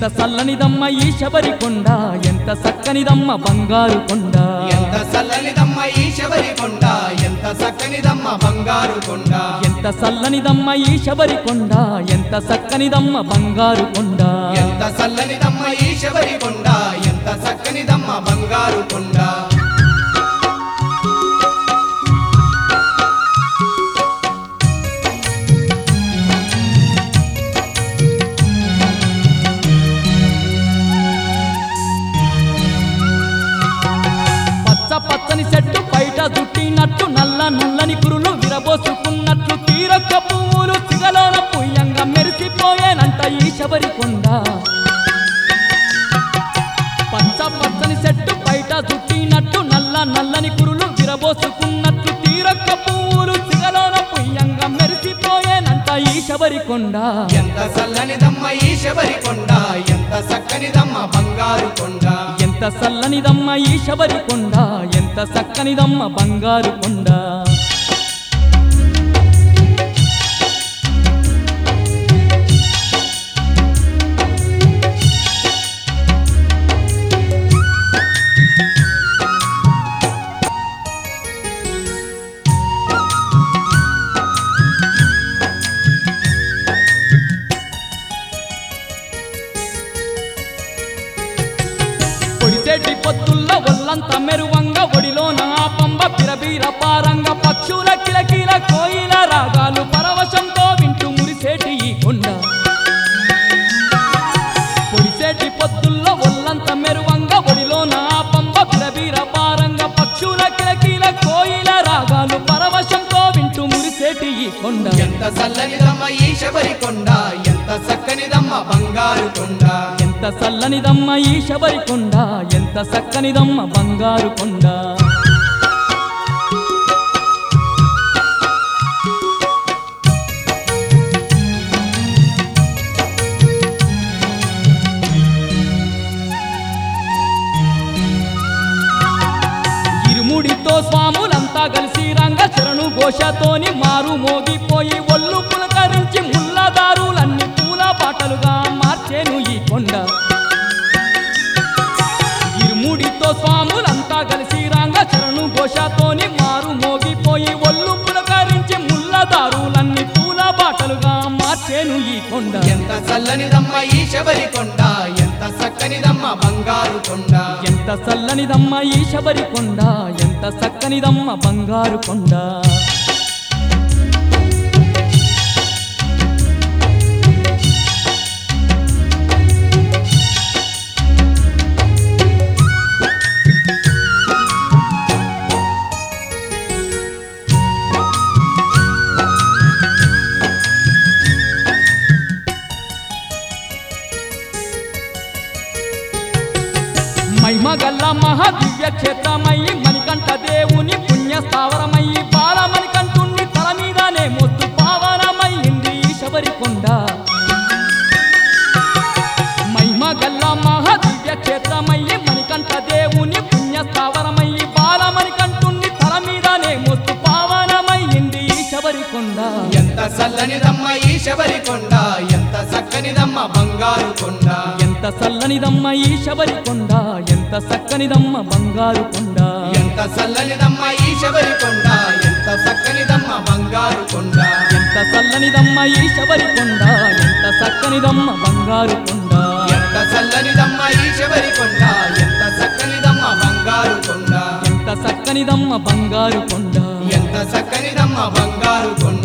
ఎంత చల్లనిదమ్మ ఈ శబరి కొండ ఎంత చక్కనిదమ్మ బంగారు కొండ ఎంత చల్లనిదమ్మ ఈ శబరి కొండ ఎంత చక్కనిదమ్మ బంగారు కొండ ఎంత చల్లనిదమ్మ ఈ శబరి కొండ ఎంత చక్కనిదమ్మ బంగారు కొండ ఎంత చల్లనిదమ్మ ఈ శబరి కొండ ఎంత చక్కనిదమ్మ బంగారు కొండ పచ్చ పచ్చని చెట్టు బయట చుట్టినట్టు నల్ల నల్లని కురులు విరబోసుకున్నట్లు తీరొక్క పువ్వులు సిగలోన పుయ్యంగా మెరిసిపోయేనంట ఈ శబరి కొండ పచ్చ పచ్చని చెట్టు బయట చుట్టినట్టు నల్ల నల్లని కురులు విరబోసుకున్నట్లు తీరొక్క పువ్వులు సిగలోన పుయ్యంగా మెరిసిపోయేనంట ఈ శబరి కొండ ఎంత చల్లనిదమ్మ ఈ శబరి కొండ ఎంత చక్కనిదమ్మ బంగారు కొండ ఎంత చల్లనిదమ్మ ఈ శబరి కొండ ఎంత చక్కనిదమ్మ బంగారు కొండ పొడిసేటి పొత్తుల్లో ఒళ్ళంత మెరువంగ ఒడిలో నా పంబ పిరబీర పారంగ పక్షుల కిలకిల కోయిల రాగాలు పరవశంతో వింటూ మురిసేటి ఈ కొండ పొడిసేటి పొత్తుల్లో ఒళ్ళంత మెరువంగ ఒడిలో నా పంబ పిరబీర పారంగ పక్షుల కిలకిల కోయిల రాగాలు పరవశంతో వింటూ మురిసేటి ఈ కొండ ఎంత చల్లనిదమ్మ ఈ శబరి కొండ ఎంత చక్కనిదమ్మ బంగారు కొండ ఎంత చల్లనిదమ్మ ఈ శబరి కొండ ఎంత చక్కనిదమ్మ బంగారు కొండ ఇరుముడితో స్వాములంతా కలిసి రంగ శరణు ఘోషతోని మారు మోగిపోయి ఒళ్ళు పులకరించి ముల్లదారులన్నీ పూల పాటలుగా మార్చేను ఈ కొండ ఇరుముడితో స్వాములంతా కలిసి రంగ శరణు ఘోషతోని మారు మోగిపోయి ఒళ్ళు పులకరించి ముల్లదారులన్నీ పూల బాటలుగా మార్చేను ఈ కొండ ఎంత చల్లనిదమ్మ ఈ శబరి కొండ ఎంత చక్కనిదమ్మ బంగారు కొండ ఎంత చల్లనిదమ్మ ఈ శబరి కొండ ఎంత చక్కనిదమ్మ బంగారు కొండ మహిమగల్ల మహాదివ్య క్షేత్రమయ్యి మణికంఠ దేవుని పుణ్య స్థావరమయ్యి బాలమణికంఠుణ్ణి తల మీదనే మొత్తు పావనమయ్యింది ఈ శబరి కొండ మహిమగల్ల మహాదివ్య క్షేత్రమయ్యి మణికంఠ దేవుని పుణ్య స్థావరమయ్యి బాలమణికంఠుణ్ణి తల మీదనే మొత్తు పావనమయ్యింది ఈ శబరి కొండ ఎంత చల్లనిదమ్మ ఈ శబరి కొండ ఎంత చక్కనిదమ్మ బంగారు కొండ ఎంత చల్లనిదమ్మ ఈ శబరి కొండ ఎంత చక్కనిదమ్మ బంగారు కొండ ఎంత చల్లనిదమ్మ ఈ శబరి కొండ ఎంత చక్కనిదమ్మ బంగారు కొండ ఎంత చల్లనిదమ్మ ఈ శబరి కొండ ఎంత చక్కనిదమ్మ బంగారు కొండ ఎంత చల్లనిదమ్మ ఈ శబరి కొండ ఎంత చక్కనిదమ్మ బంగారు కొండ ఎంత చక్కనిదమ్మ బంగారు కొండ ఎంత చక్కనిదమ్మ బంగారు కొండ